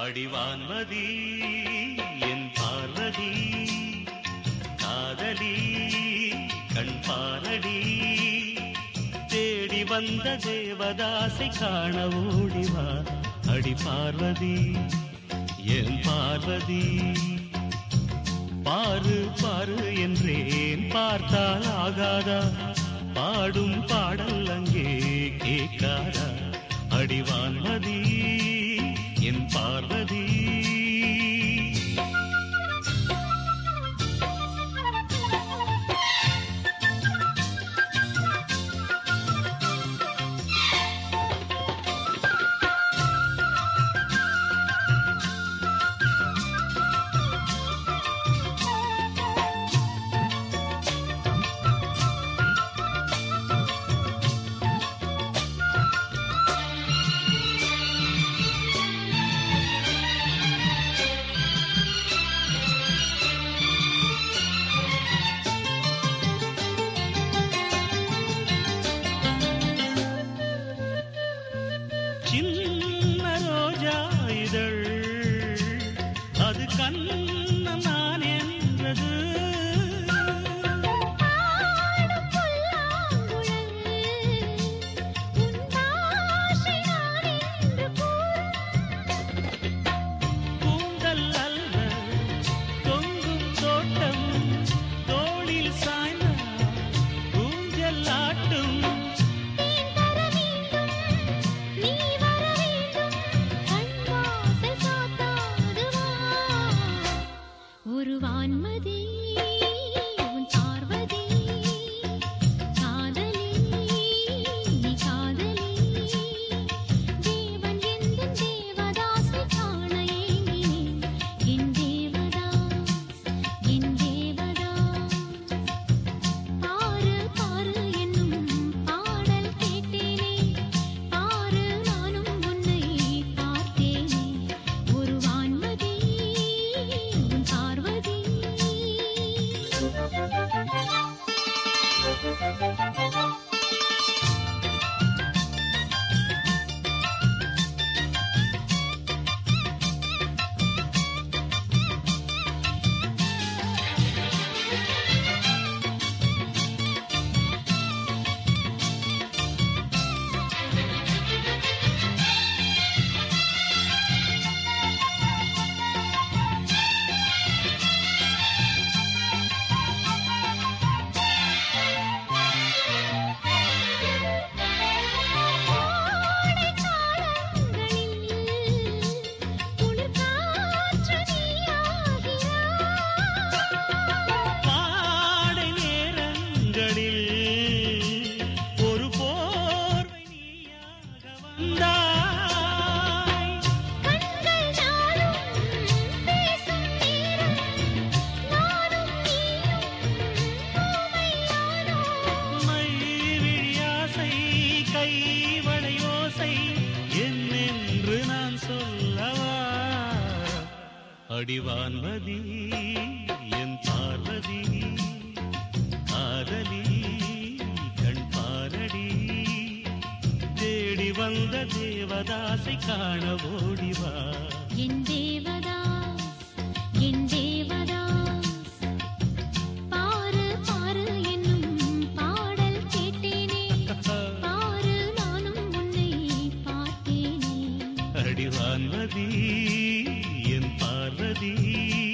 அடிவான்மதி என் பார்வதி காதலி கண் பாரடி தேடி வந்த தேவதாசை காண ஓடிவா அடி பார்வதி என் பார்வதி பாரு பாரு என்றேன் பார்த்தால் ஆகாதா பாடும் பாடல் அங்கே கேட்காதா அடிவான்மதி என் பார்வதி சின்ன ரோஜா இதழ் அது கண்ண நான் என்றது ஆடும் புல்லாங்குழல் உன் பாஷை நான் என்று கூறும் கூந்தல் அல்ல தொங்கும் தோட்டம் தோளில் சாய்ந்த ஊஞ்சல் ஆட்டும் தேன் தர வேண்டும் நீ வர வேண்டும் கண் வாசல் சாத்தாது வா ஒரு வான்மதி உன் பார்வதி காதலி நீ காதலி தேவன் எந்த தேவதாசை காண ஏங்கினேன் என் தேவதாஸ் என் தேவதாஸ் பாரு பாரு என்னும் பாடல் கேட்டேனே பாரு நானும் உன்னை பார்த்தேனே ஒரு வான்மதி உன் பார்வதி கோடை காலங்களில் குளிர் காற்று நீயாகிறாய் பாடை நேரங்களில் ஒரு போர்வை நீயாக வந்தாய் கண்கள் நாளும் பேசும் நேரம் நானும் நீயும் ஊமையானோம் மைவிழியாசை கைவளை ஓசை என்னென்று நான் சொல்லவா அடிவான்மதி என் பார்வதி காதலி கண் பாரடி தேடி வந்த தேவதாசை காண ஓடிவா என் தேவதாஸ் என் தேவதாஸ் பாரு பாரு என்னும் பாடல் கேட்டேனே பாரு நானும் உன்னை பார்த்தேனே அடிவான்மதி என் பார்வதி